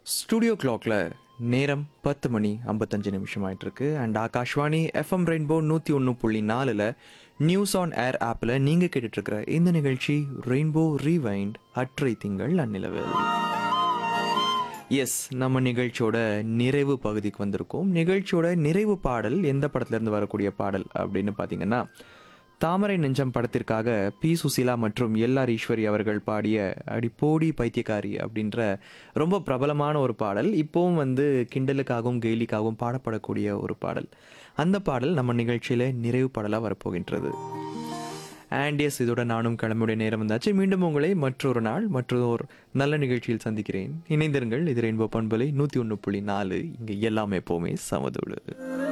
studio கிளாக்ல நேரம் பத்து மணி ஐம்பத்தஞ்சு நிமிஷம் ஆயிட்டு இருக்கு அண்ட் ஆகாஷ்வாணி எஃப்எம் ரெயின்போ நூற்றி ஒன்று புள்ளி நாலில் நியூஸ் ஆன் ஏர் ஆப்பில் நீங்கள் கேட்டுட்டு இருக்கிற இந்த நிகழ்ச்சி ரெயின்போ ரீவைண்ட் அற்றை திங்கள் அந்நிலவில் எஸ் நம்ம நிகழ்ச்சியோட நிறைவு பகுதிக்கு வந்திருக்கோம் நிகழ்ச்சியோட நிறைவு பாடல் எந்த படத்துலேருந்து வரக்கூடிய பாடல் அப்படின்னு பார்த்தீங்கன்னா தாமரை நெஞ்சம் படத்திற்காக பி சுசீலா மற்றும் எல்ஆர் ஈஸ்வரி அவர்கள் பாடிய அடிப்போடி பைத்தியக்காரி அப்படின்ற ரொம்ப பிரபலமான ஒரு பாடல் இப்போவும் வந்து கிண்டலுக்காகவும் கெய்லிக்காகவும் பாடப்படக்கூடிய ஒரு பாடல் அந்த பாடல் நம்ம நிகழ்ச்சியில் நிறைவு பாடலாக வரப்போகின்றது அண்ட் எஸ் இதோட நானும் கிளம்புடைய நேரம் வந்தாச்சு மீண்டும் உங்களை மற்றொரு நாள் மற்றொரு நல்ல நிகழ்ச்சியில் சந்திக்கிறேன் இணைந்திருங்கள் இது ரெயின்போ பண்பலை நூற்றி ஒன்று புள்ளி நாலு இங்கே எல்லாமே எப்போவுமே சமதோடு